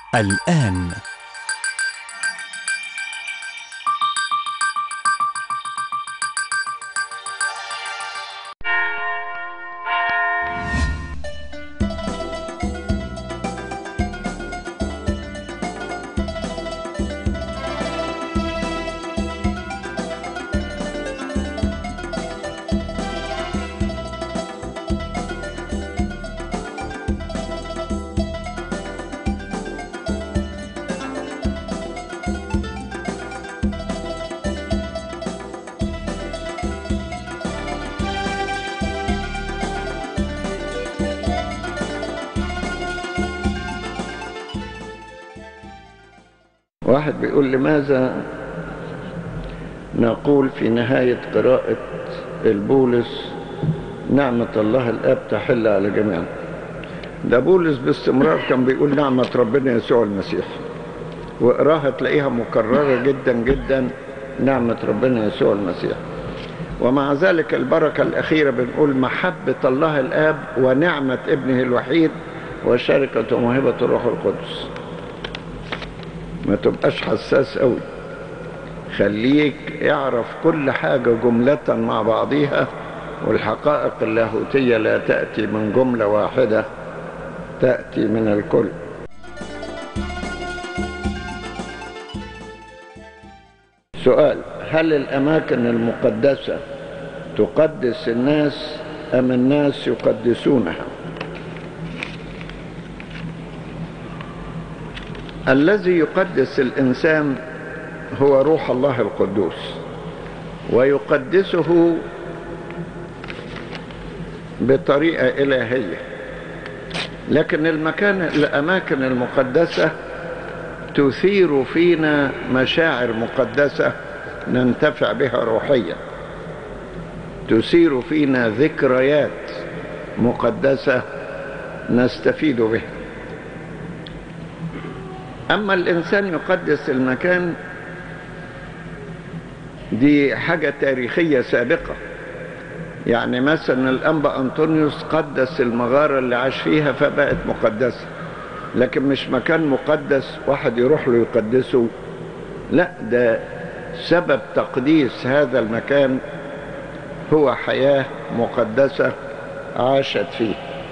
الآن واحد بيقول لماذا نقول في نهاية قراءة البولس نعمة الله الآب تحل على جميعنا ده بولس باستمرار كان بيقول نعمة ربنا يسوع المسيح واقراها تلاقيها مكررة جدا جدا نعمة ربنا يسوع المسيح ومع ذلك البركة الأخيرة بنقول محبة الله الآب ونعمة ابنه الوحيد وشركة وموهبة الروح القدس ما تبقاش حساس قوي خليك اعرف كل حاجة جملة مع بعضيها والحقائق اللاهوتية لا تأتي من جملة واحدة تأتي من الكل سؤال هل الأماكن المقدسة تقدس الناس أم الناس يقدسونها الذي يقدس الإنسان هو روح الله القدوس ويقدسه بطريقة إلهية لكن المكان الأماكن المقدسة تثير فينا مشاعر مقدسة ننتفع بها روحيا تثير فينا ذكريات مقدسة نستفيد بها أما الإنسان يقدس المكان دي حاجة تاريخية سابقة يعني مثلا الأنبا أنطونيوس قدس المغارة اللي عاش فيها فبقت مقدسة لكن مش مكان مقدس واحد يروح له يقدسه لا ده سبب تقديس هذا المكان هو حياة مقدسة عاشت فيه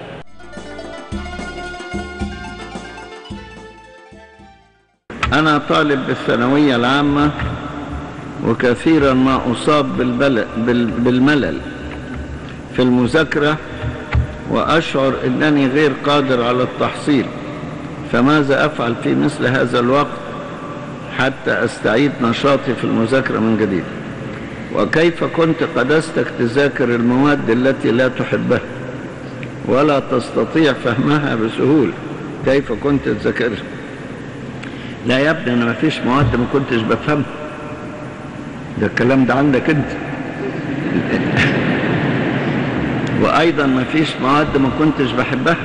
أنا طالب بالثانوية العامة وكثيرا ما أصاب بالملل في المذاكرة وأشعر أنني غير قادر على التحصيل فماذا أفعل في مثل هذا الوقت حتى أستعيد نشاطي في المذاكرة من جديد وكيف كنت قدستك تذاكر المواد التي لا تحبها ولا تستطيع فهمها بسهولة كيف كنت تذاكرها لا يا ابني انا ما فيش مواد ما كنتش بفهمها ده الكلام ده عندك انت وايضا ما فيش مواد ما كنتش بحبها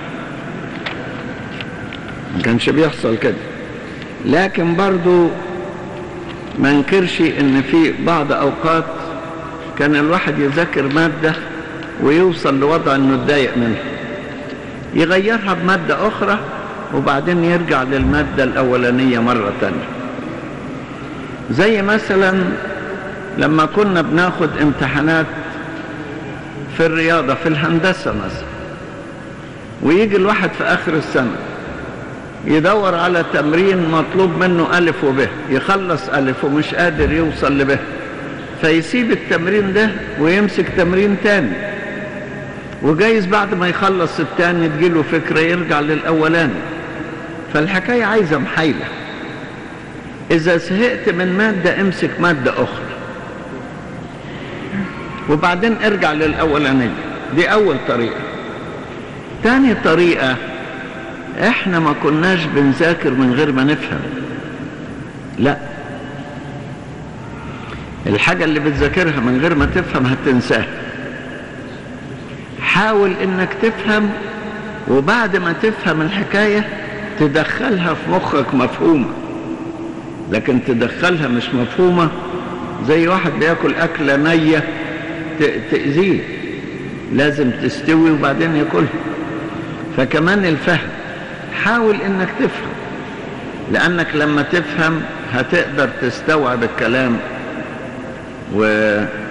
ما كانش بيحصل كده لكن برضو ما انكرش ان في بعض اوقات كان الواحد يذاكر مادة ويوصل لوضع انه اتضايق منها يغيرها بمادة اخرى وبعدين يرجع للمادة الأولانية مرة تانية زي مثلا لما كنا بناخد امتحانات في الرياضة في الهندسة مثلا ويجي الواحد في آخر السنة يدور على تمرين مطلوب منه ألف وب يخلص ألف ومش قادر يوصل لب فيسيب التمرين ده ويمسك تمرين تاني وجايز بعد ما يخلص التاني تجيله فكرة يرجع للأولاني فالحكاية عايزة محايلة إذا زهقت من مادة امسك مادة أخرى وبعدين ارجع للأولانية دي أول طريقة تاني طريقة احنا ما كناش بنذاكر من غير ما نفهم لا الحاجة اللي بتذاكرها من غير ما تفهم هتنساها حاول انك تفهم وبعد ما تفهم الحكاية تدخلها في مخك مفهومة لكن تدخلها مش مفهومة زي واحد بياكل أكلة نية تأذيه لازم تستوي وبعدين ياكلها فكمان الفهم حاول انك تفهم لأنك لما تفهم هتقدر تستوعب الكلام و...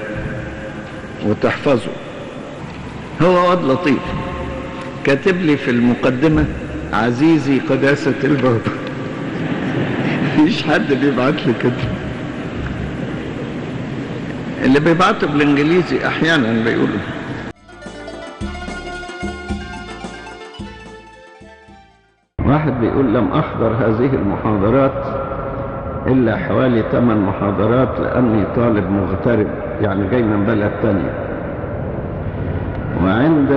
وتحفظه هو واد لطيف كاتب لي في المقدمة عزيزي قداسة البابا مفيش حد بيبعت لي كده اللي بيبعتوا بالانجليزي احيانا بيقولوا واحد بيقول لم احضر هذه المحاضرات الا حوالي ثمان محاضرات لاني طالب مغترب يعني جاي من بلد تانية وعند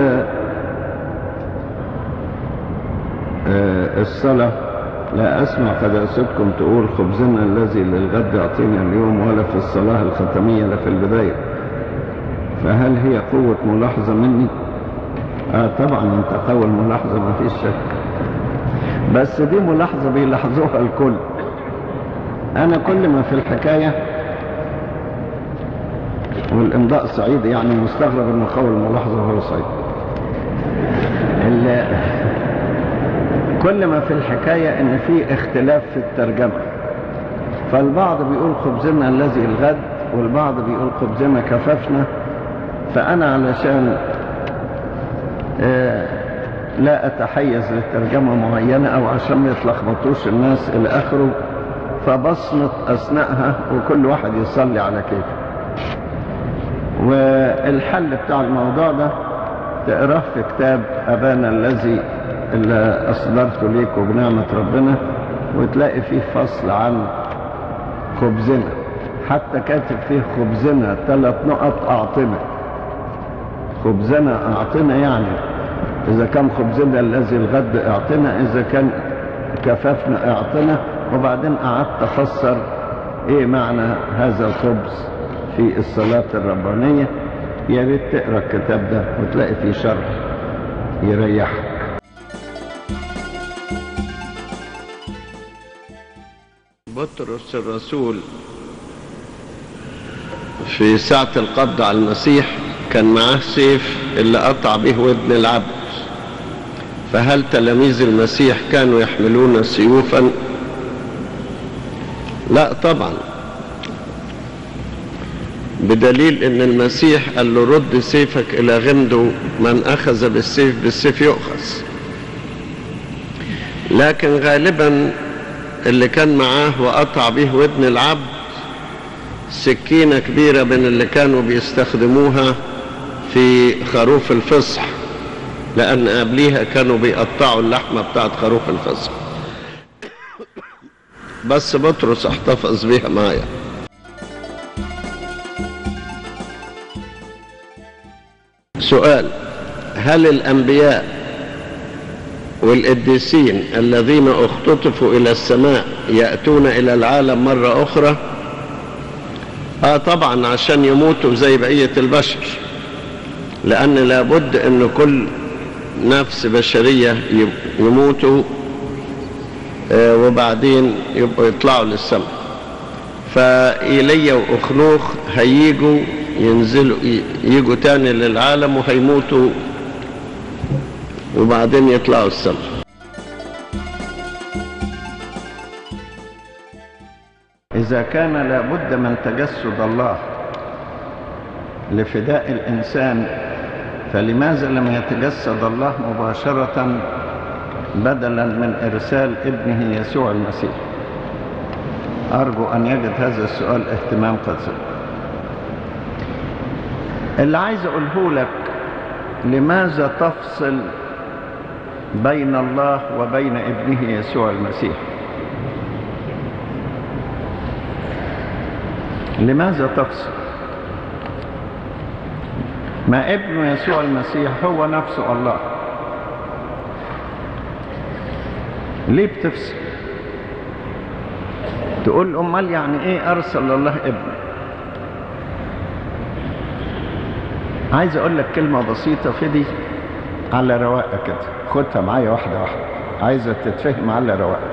آه الصلاة لا أسمع قداستكم تقول خبزنا الذي للغد أعطينا اليوم ولا في الصلاة الختمية لا في البداية فهل هي قوة ملاحظة مني؟ آه طبعا أنت قوي الملاحظة ما فيش شك بس دي ملاحظة بيلاحظوها الكل أنا كل ما في الحكاية والإمضاء صعيد يعني مستغرب إنه قوي الملاحظة وهو صعيد كل ما في الحكاية ان في اختلاف في الترجمة فالبعض بيقول خبزنا الذي الغد والبعض بيقول خبزنا كففنا فانا علشان آه لا اتحيز لترجمة معينة او عشان ما يتلخبطوش الناس الى اخره فبصمت اثناءها وكل واحد يصلي على كيفه والحل بتاع الموضوع ده تقراه في كتاب ابانا الذي اللي أصدرته ليكم بنعمة ربنا وتلاقي فيه فصل عن خبزنا حتى كاتب فيه خبزنا ثلاث نقط أعطنا خبزنا أعطنا يعني إذا كان خبزنا الذي الغد أعطنا إذا كان كفافنا أعطنا وبعدين قعدت أفسر إيه معنى هذا الخبز في الصلاة الربانية يا ريت تقرا الكتاب ده وتلاقي فيه شرح يريحك بطرس الرسول في ساعة القبض على المسيح كان معاه سيف اللي قطع به ودن العبد فهل تلاميذ المسيح كانوا يحملون سيوفا لا طبعا بدليل ان المسيح قال له رد سيفك الى غمده من اخذ بالسيف بالسيف يؤخذ لكن غالبا اللي كان معاه وقطع به ودن العبد سكينة كبيرة من اللي كانوا بيستخدموها في خروف الفصح لأن قبليها كانوا بيقطعوا اللحمة بتاعت خروف الفصح بس بطرس احتفظ بيها معايا سؤال هل الأنبياء والقديسين الذين اختطفوا الى السماء ياتون الى العالم مره اخرى اه طبعا عشان يموتوا زي بقيه البشر لان لابد ان كل نفس بشريه يموتوا آه وبعدين يبقوا يطلعوا للسماء فإيليا وأخنوخ هيجوا ينزلوا يجوا تاني للعالم وهيموتوا وبعدين يطلعوا السماء إذا كان لابد من تجسد الله لفداء الإنسان فلماذا لم يتجسد الله مباشرة بدلا من إرسال ابنه يسوع المسيح أرجو أن يجد هذا السؤال اهتمام قد اللي عايز أقوله لك لماذا تفصل بين الله وبين ابنه يسوع المسيح لماذا تفصل ما ابن يسوع المسيح هو نفسه الله ليه بتفصل تقول امال يعني ايه ارسل الله ابنه عايز اقول لك كلمه بسيطه في دي على رواقه كده خدها معايا واحده واحده عايزه تتفهم على رواقه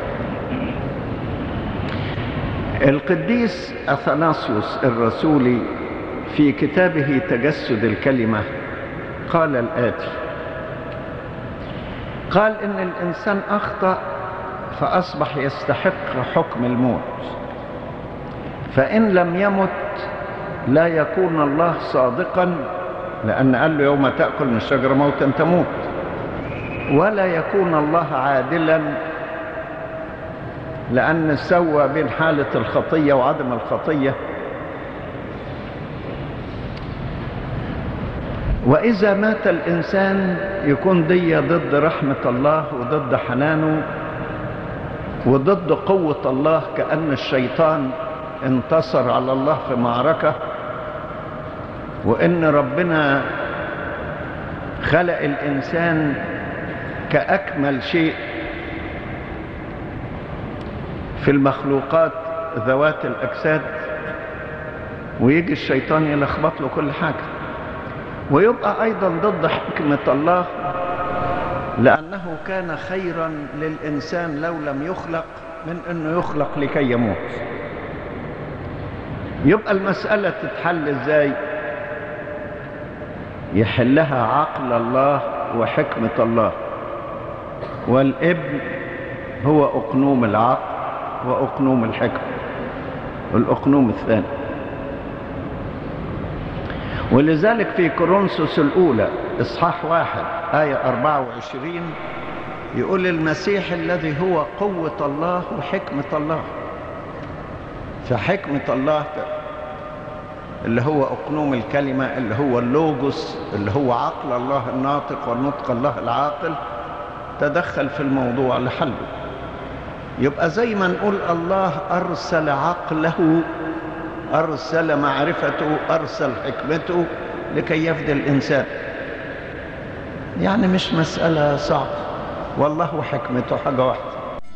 القديس اثناسيوس الرسولي في كتابه تجسد الكلمه قال الاتي قال ان الانسان اخطا فأصبح يستحق حكم الموت فإن لم يمت لا يكون الله صادقا لأن قال له يوم تأكل من الشجرة موتا تموت ولا يكون الله عادلا لأن سوى بين حالة الخطية وعدم الخطية وإذا مات الإنسان يكون دي ضد رحمة الله وضد حنانه وضد قوة الله كأن الشيطان انتصر على الله في معركة وإن ربنا خلق الإنسان كأكمل شيء في المخلوقات ذوات الأجساد ويجي الشيطان يلخبط له كل حاجة ويبقى أيضا ضد حكمة الله لأنه كان خيرا للإنسان لو لم يخلق من أنه يخلق لكي يموت يبقى المسألة تتحل إزاي يحلها عقل الله وحكمة الله والابن هو أقنوم العقل وأقنوم الحكمة الأقنوم الثاني ولذلك في كورنثوس الأولى إصحاح واحد آية 24 يقول المسيح الذي هو قوة الله وحكمة الله فحكمة الله اللي هو أقنوم الكلمة اللي هو اللوجوس اللي هو عقل الله الناطق والنطق الله العاقل تدخل في الموضوع لحله يبقى زي ما نقول الله أرسل عقله أرسل معرفته أرسل حكمته لكي يفدي الإنسان يعني مش مسألة صعبة والله وحكمته حاجة واحدة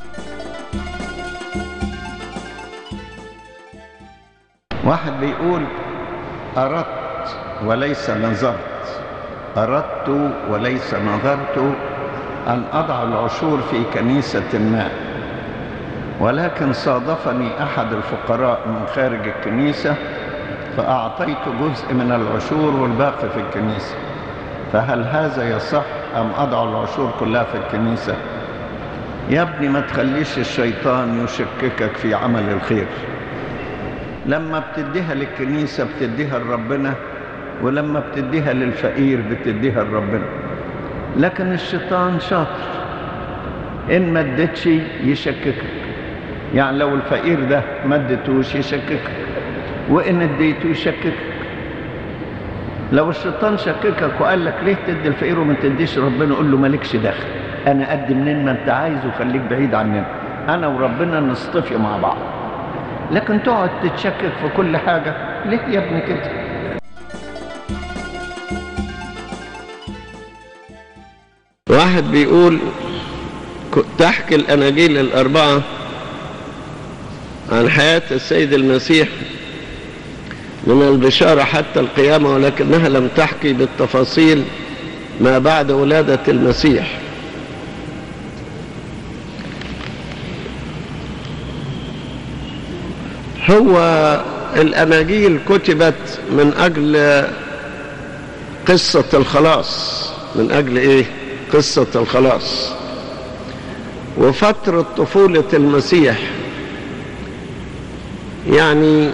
واحد بيقول أردت وليس نظرت أردت وليس نظرت أن أضع العشور في كنيسة ما ولكن صادفني أحد الفقراء من خارج الكنيسة فأعطيت جزء من العشور والباقي في الكنيسة فهل هذا يصح أم أضع العشور كلها في الكنيسة يا ابني ما تخليش الشيطان يشككك في عمل الخير لما بتديها للكنيسة بتديها لربنا ولما بتديها للفقير بتديها لربنا لكن الشيطان شاطر إن ما ادتش يشككك يعني لو الفقير ده ما اديتوش يشككك وإن اديته يشككك لو الشيطان شككك وقال لك ليه تدي الفقير وما تديش ربنا قول له مالكش دخل انا قد منين ما انت عايز وخليك بعيد عننا انا وربنا نصطفي مع بعض لكن تقعد تتشكك في كل حاجة ليه يا ابني كده واحد بيقول تحكي الأناجيل الأربعة عن حياة السيد المسيح من البشارة حتى القيامة ولكنها لم تحكي بالتفاصيل ما بعد ولادة المسيح هو الأناجيل كتبت من أجل قصة الخلاص من أجل إيه؟ قصة الخلاص وفترة طفولة المسيح يعني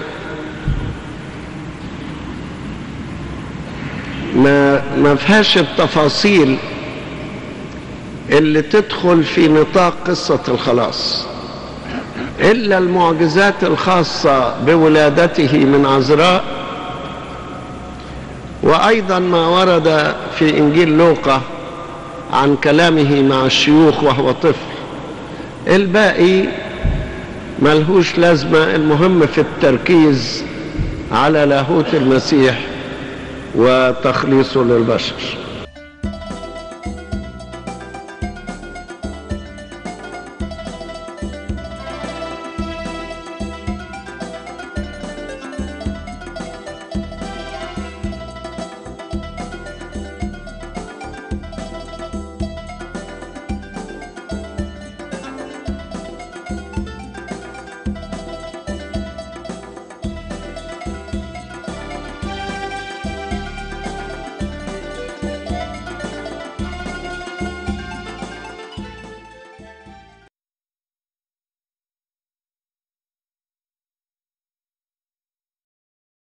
ما ما فيهاش التفاصيل اللي تدخل في نطاق قصة الخلاص إلا المعجزات الخاصة بولادته من عذراء وأيضا ما ورد في إنجيل لوقا عن كلامه مع الشيوخ وهو طفل الباقي ملهوش لازمة المهم في التركيز على لاهوت المسيح وتخليصه للبشر